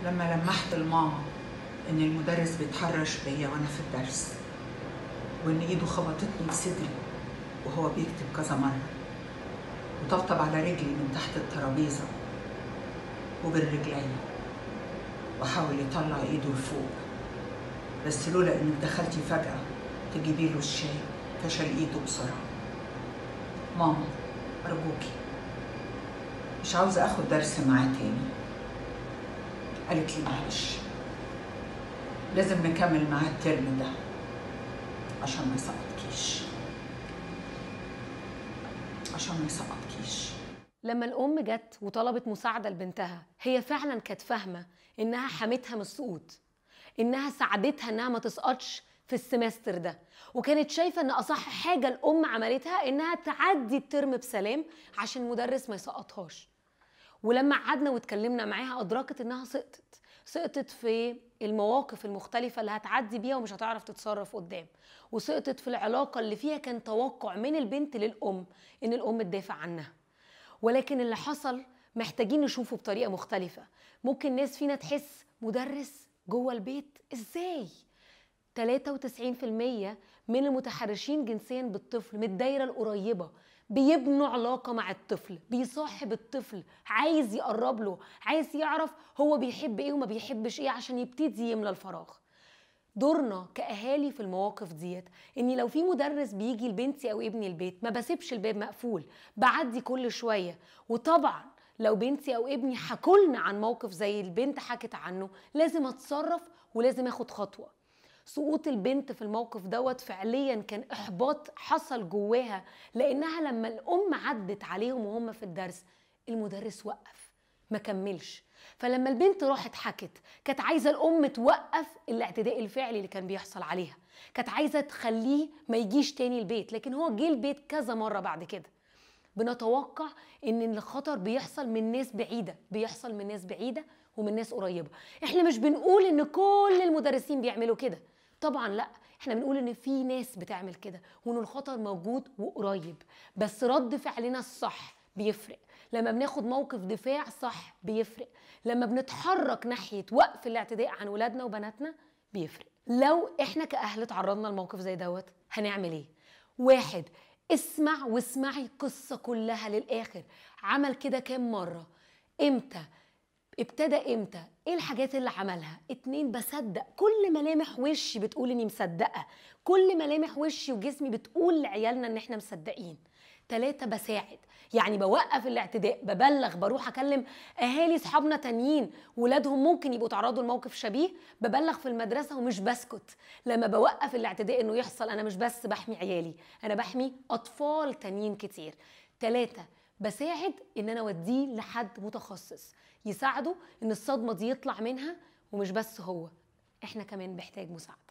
لما لمحت لماما ان المدرس بيتحرش بيا وانا في الدرس وان ايده خبطتني في صدري وهو بيكتب كذا مره وطبطب على رجلي من تحت الترابيزه وبالرجلين وحاول يطلع ايده لفوق بس لولا انك دخلتي فجاه تجيبي له الشاي فشل ايده بسرعه ماما ارجوكي مش عاوزه اخد درس معاه تاني قالت لي معلش لازم نكمل معاه الترم ده عشان ما يسقطكيش عشان ما يسقطكيش لما الأم جت وطلبت مساعدة لبنتها هي فعلا كانت فاهمة إنها حمتها من السقوط إنها ساعدتها إنها ما تسقطش في السمستر ده وكانت شايفة إن أصح حاجة الأم عملتها إنها تعدي الترم بسلام عشان المدرس ما يسقطهاش ولما قعدنا واتكلمنا معاها أدركت إنها سقطت سقطت في المواقف المختلفة اللي هتعدي بيها ومش هتعرف تتصرف قدام وسقطت في العلاقة اللي فيها كان توقع من البنت للأم إن الأم تدافع عنها ولكن اللي حصل محتاجين نشوفه بطريقه مختلفه ممكن ناس فينا تحس مدرس جوه البيت ازاي 93% من المتحرشين جنسيا بالطفل من الدايره القريبه بيبنوا علاقه مع الطفل بيصاحب الطفل عايز يقرب له عايز يعرف هو بيحب ايه وما بيحبش ايه عشان يبتدي يملى الفراغ دورنا كاهالي في المواقف ديت اني لو في مدرس بيجي لبنتي او ابني البيت ما بسيبش الباب مقفول بعدي كل شويه وطبعا لو بنتي او ابني حكولنا عن موقف زي البنت حكت عنه لازم اتصرف ولازم اخد خطوه سقوط البنت في الموقف دوت فعليا كان احباط حصل جواها لانها لما الام عدت عليهم وهم في الدرس المدرس وقف ما كملش فلما البنت راحت حكت كانت عايزه الام توقف الاعتداء الفعلي اللي كان بيحصل عليها كانت عايزه تخليه ما يجيش تاني البيت لكن هو جه البيت كذا مره بعد كده بنتوقع ان الخطر بيحصل من ناس بعيده بيحصل من ناس بعيده ومن ناس قريبه احنا مش بنقول ان كل المدرسين بيعملوا كده طبعا لا احنا بنقول ان في ناس بتعمل كده وان الخطر موجود وقريب بس رد فعلنا الصح بيفرق لما بناخد موقف دفاع صح بيفرق لما بنتحرك ناحيه وقف الاعتداء عن ولادنا وبناتنا بيفرق لو احنا كاهل تعرضنا لموقف زي دوت هنعمل ايه واحد اسمع واسمعي القصه كلها للاخر عمل كده كام مره امتى ابتدى امتى ايه الحاجات اللي عملها اتنين بصدق كل ملامح وشي بتقول اني مصدقه كل ملامح وشي وجسمي بتقول لعيالنا ان احنا مصدقين تلاتة بساعد يعني بوقف الاعتداء ببلغ بروح اكلم اهالي صحابنا تانيين ولادهم ممكن يبقوا تعرضوا لموقف شبيه ببلغ في المدرسه ومش بسكت لما بوقف الاعتداء انه يحصل انا مش بس بحمي عيالي انا بحمي اطفال تانيين كتير تلاتة بساعد ان انا اوديه لحد متخصص يساعده ان الصدمه دي يطلع منها ومش بس هو احنا كمان بنحتاج مساعده